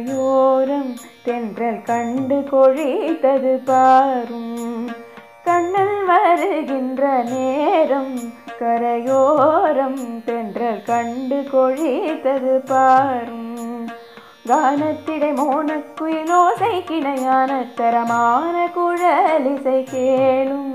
கரையோரம் தென்றல் கண்டு கொழித்தது பாரும் கண்ணல் வருகின்ற நேரம் கரையோரம் தென்றல் கண்டு கொழித்தது பாரும் கானத்திடை மோனக்குயிலோசை கிணையான தரமான குழலிசை கேளும்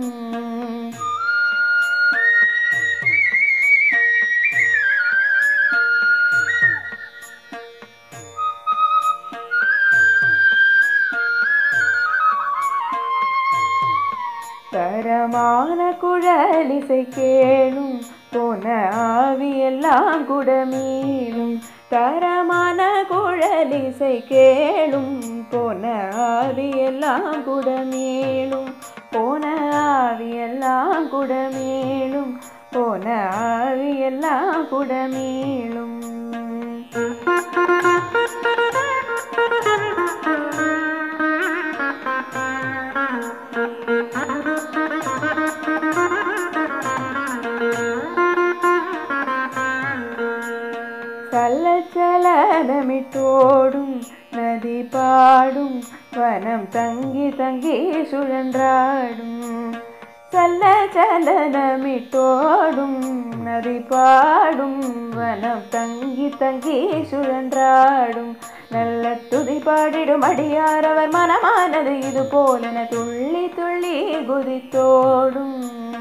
தரமான குழலிசை கேளும் போன ஆவியெல்லாம் கூட மீளும் தரமான குழலிசை கேளும் போன ஆவியெல்லாம் கூட மீளும் போன ஆவியெல்லாம் கூட மீளும் போன ஆவியெல்லாம் கூட மீளும் சலச்சலனமிட்டோடும் நதி பாடும் வனம் தங்கி தங்கி சுழன்றாடும் சல்ல சலனமிட்டோடும் நதி பாடும் வனம் தங்கி தங்கி சுழன்றாடும் நல்ல துதி பாடிடும் அடியார் அவர் மனமானது இது போலன துள்ளி துள்ளி குதித்தோடும்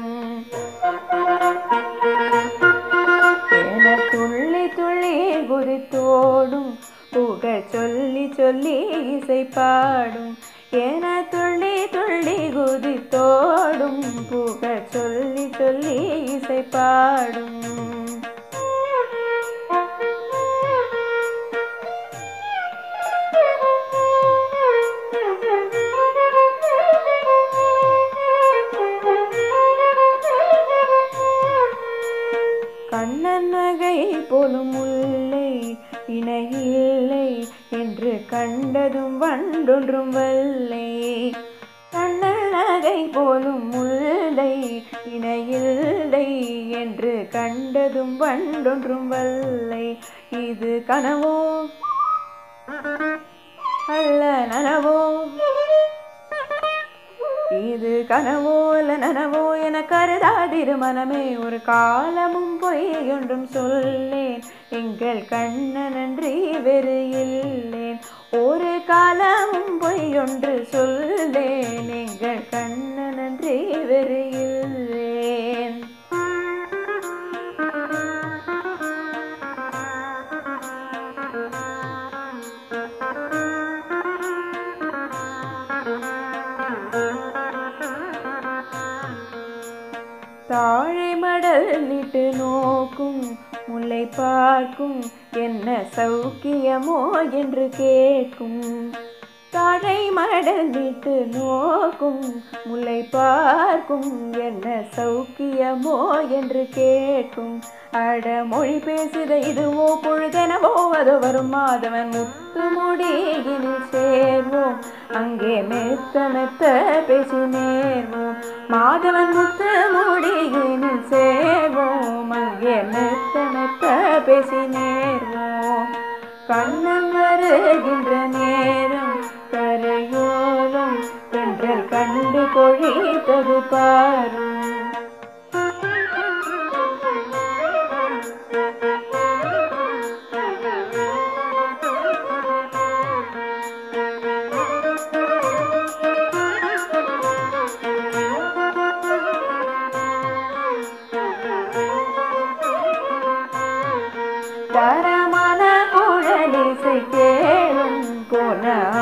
என துள்ளி துள்ளி குதித்தோடும் புகழ் சொல்லி சொல்லி இசை பாடும் என துள்ளி துள்ளி குதித்தோடும் புகழ் சொல்லி சொல்லி இசை பாடும் கண்ணன் நகை போலும் முல்லை இணையில்லை என்று கண்டதும் வண்டொன்றும் வல்லை கண்ணன் நகை போலும் முல்லை இணையில்லை என்று கண்டதும் வண்டொன்றும் வல்லை இது கனவோ அல்ல நனவோ இது கனவோ அல்ல நனவோ என கருதாதிரு மனமே ஒரு காலமும் பொய் ஒன்றும் சொல்லேன் எங்கள் கண்ணனன்றி வேறு இல்லேன் ஒரு காலமும் பொய் ஒன்று சொல்லேன் எங்கள் கண்ணனன்றி வேறு இல்லேன் தாழை மடல் நிட்டு நோக்கும் முல்லை பார்க்கும் என்ன சௌக்கியமோ என்று கேட்கும் தாழை மடல் நிட்டு நோக்கும் முல்லை பார்க்கும் என்ன சௌக்கியமோ என்று கேட்கும் அட மொழி பேசுத இதுவோ பொழுதெனவோ அது வரும் மாதவன் முத்து முடியினில் சேர்வோம் அங்கே மெத்த மெத்த பேசி நேர்வோம் மாதவன் முத்து முடியினில் சேர்வோம் அங்கே மெத்த மெத்த பேசி நேர்வோம் கண்ணன் வருகின்ற நேரம் கரையோரம் தென்றல் கண்டு கொழித்தது பாரும் தரமான குழலிசை கேளும் போன